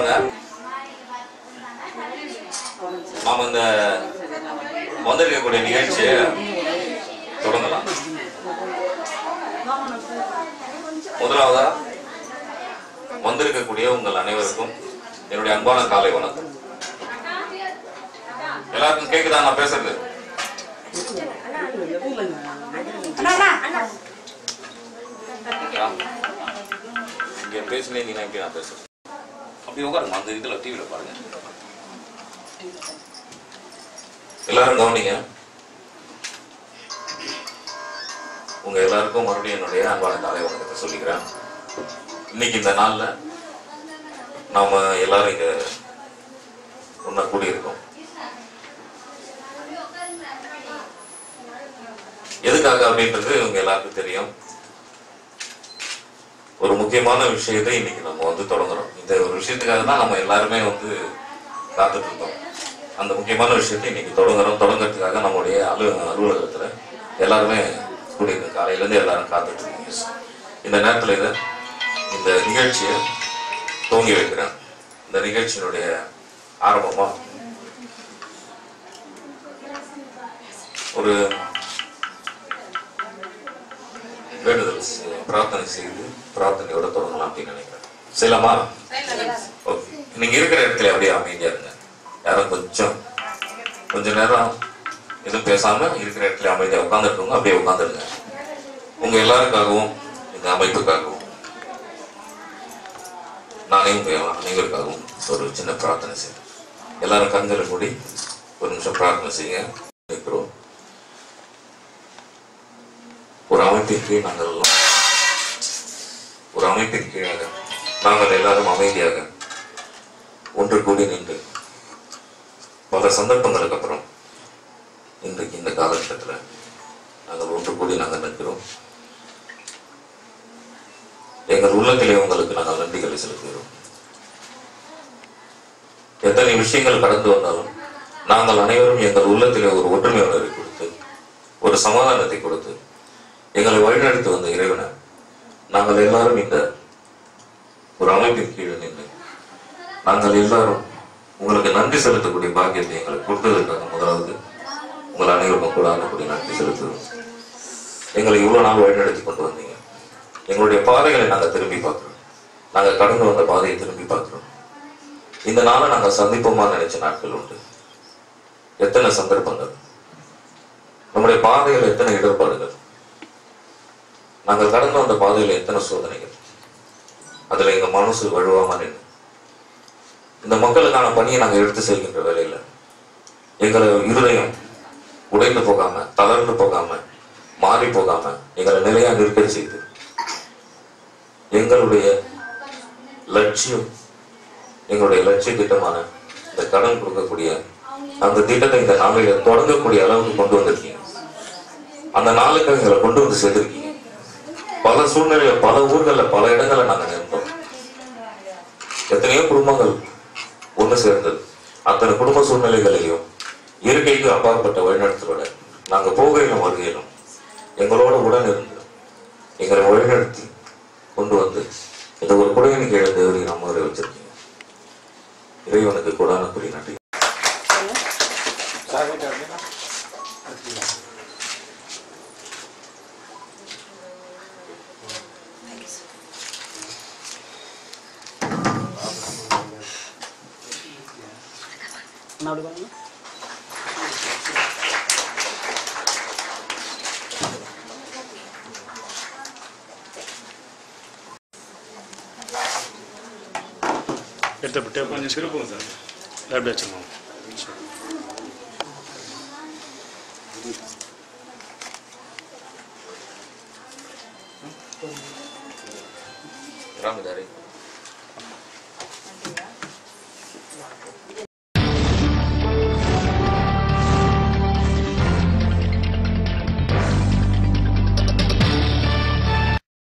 உட்காருங்க நாம இந்த வந்திருக்கக்கூடிய நிகழ்ச்சியை தொடங்கலாம் முதலாவதா வந்திருக்கக்கூடிய உங்கள் அனைவருக்கும் என்னுடைய அன்பான காலை வணக்கம் எல்லாருக்கும் கேக்குதா நான் பேசுறது இங்க பேசுனே நீ எப்படி நான் பேசுறேன் அப்படி உட்காருங்க அந்த இதுல டிவில பாருங்க எல்லாரும் கவனிங்க உங்க எல்லாருக்கும் மறுபடியும் என்னுடைய அன்பான காலை வணக்கத்தை சொல்லிக்கிறேன் இன்னைக்கு இந்த நாள்ல நாம எல்லாரும் இங்க ஒன்னா கூடியிருக்கோம் எதுக்காக அப்படின்றது உங்க எல்லாருக்கும் தெரியும் ஒரு முக்கியமான விஷயத்தை இன்னைக்கு நம்ம வந்து தொடங்குறோம் இந்த ஒரு விஷயத்துக்காக தான் நம்ம எல்லாருமே வந்து காத்துட்டு இருக்கோம் அந்த முக்கியமான விஷயத்தை இன்னைக்கு தொடங்குறோம் தொடங்குறதுக்காக நம்முடைய அலு அலுவலகத்துல எல்லாருமே கூடியிருக்கோம் காலையில இருந்து எல்லாரும் காத்துட்டு இருக்கீங்க இந்த நேரத்துல இதை இந்த நிகழ்ச்சியை துவங்கி வைக்கிறேன் இந்த நிகழ்ச்சியினுடைய ஆரம்பமா ஒரு வேண்டுதல் செய்- பிரார்த்தனை செய்து பிரார்த்தனையோட தொடங்கலாம் அப்படின்னு நினைக்கிறேன் செய்யலாமா ஓகே நீங்க இருக்கிற இடத்துல அப்படியே அமைதியா இருங்க யாரும் கொஞ்சம் கொஞ்ச நேரம் எதுவும் பேசாம இருக்கிற இடத்துல அமைதியா உட்காந்துருக்கவங்க அப்படியே உட்காந்துருங்க உங்க எல்லாருக்காகவும் இந்த அமைப்புக்காகவும் நானே உங்க எல்லா- அனைவருக்காகவும் ஒரு சின்ன பிரார்த்தனை செய்யறேன் எல்லாரும் கண்களை மூடி ஒரு நிமிஷம் பிரார்த்தனை செய்யுங்க இருக்கிறோம் ஒரு அமைப்பின் கீழ் நாங்கள் எல்லாம் ஒரு அமைப்பின் கீழாக நாங்கள் எல்லாரும் அமைதியாக ஒன்று கூடி நின்று பல சந்தர்ப்பங்களுக்கு அப்புறம் இன்றைக்கு இந்த காலகட்டத்தில் நாங்கள் ஒன்று கூடி நாங்கள் நிற்கிறோம் எங்கள் உள்ளத்திலே உங்களுக்கு நாங்கள் நன்றிகளை செலுத்துகிறோம் எத்தனை விஷயங்கள் கடந்து வந்தாலும் நாங்கள் அனைவரும் எங்கள் உள்ளத்திலே ஒரு ஒற்றுமை உணர்வை கொடுத்து ஒரு சமாதானத்தை கொடுத்து எங்களை வழிநடத்தி வந்த இறைவனை நாங்கள் எல்லாரும் இந்த ஒரு அமைப்பின் கீழே நின்று நாங்கள் எல்லாரும் உங்களுக்கு நன்றி செலுத்தக்கூடிய பாக்கியத்தை எங்களுக்கு கொடுத்ததற்காக முதலாவது உங்கள் அனைவருக்கும் கூட ஆனக்கூடிய நன்றி செலுத்துகிறோம் எங்களை இவ்வளவு நாள் வழிநடத்தி கொண்டு வந்தீங்க எங்களுடைய பாதைகளை நாங்கள் திரும்பி பார்க்கிறோம் நாங்கள் கடந்து வந்த பாதையை திரும்பி பார்க்கிறோம் இந்த நாளை நாங்கள் சந்திப்போமா நினைச்ச நாட்கள் உண்டு எத்தனை சந்தர்ப்பங்கள் நம்முடைய பாதைகள் எத்தனை இடர்பாடுகள் நாங்கள் கடந்து வந்த பாதையில் எத்தனை சோதனைகள் அதுல எங்க மனசு வழுவாம நின்று இந்த மக்களுக்கான பணியை நாங்கள் எடுத்து செல்கின்ற வேலையில எங்களை இருதயம் உடைந்து போகாம தளர்ந்து போகாம மாறி போகாம எங்களை நிலையா நிற்க செய்து எங்களுடைய லட்சியம் எங்களுடைய லட்சிய திட்டமான இந்த கடன் கொடுக்கக்கூடிய அந்த திட்டத்தை இந்த நாளையில தொடங்கக்கூடிய அளவுக்கு கொண்டு வந்திருக்கீங்க அந்த நாளுக்கு எங்களை கொண்டு வந்து சேர்த்திருக்கீங்க பல சூழ்நிலையில பல ஊர்கள்ல பல இடங்கள்ல நாங்க நின்றோம் எத்தனையோ குடும்பங்கள் ஒண்ணு சேர்ந்தது அத்தனை குடும்ப சூழ்நிலைகளிலையும் இயற்கைக்கு அப்பாற்பட்ட வழிநடத்தலோட நாங்க போகையிலும் வருகையிலும் எங்களோட உடன் இருந்து எங்களை வழிநடத்தி கொண்டு வந்து இந்த ஒரு குடையின் கீழே தேவரி நம்ம வரை வச்சிருக்கீங்க இறைவனுக்கு கூடான குறி நன்றி நான் அப்படி பாருங்க எடுத்து கொஞ்சம் திருப்புங்க சார் எப்படி வச்சுருக்கோம் ராமதாரி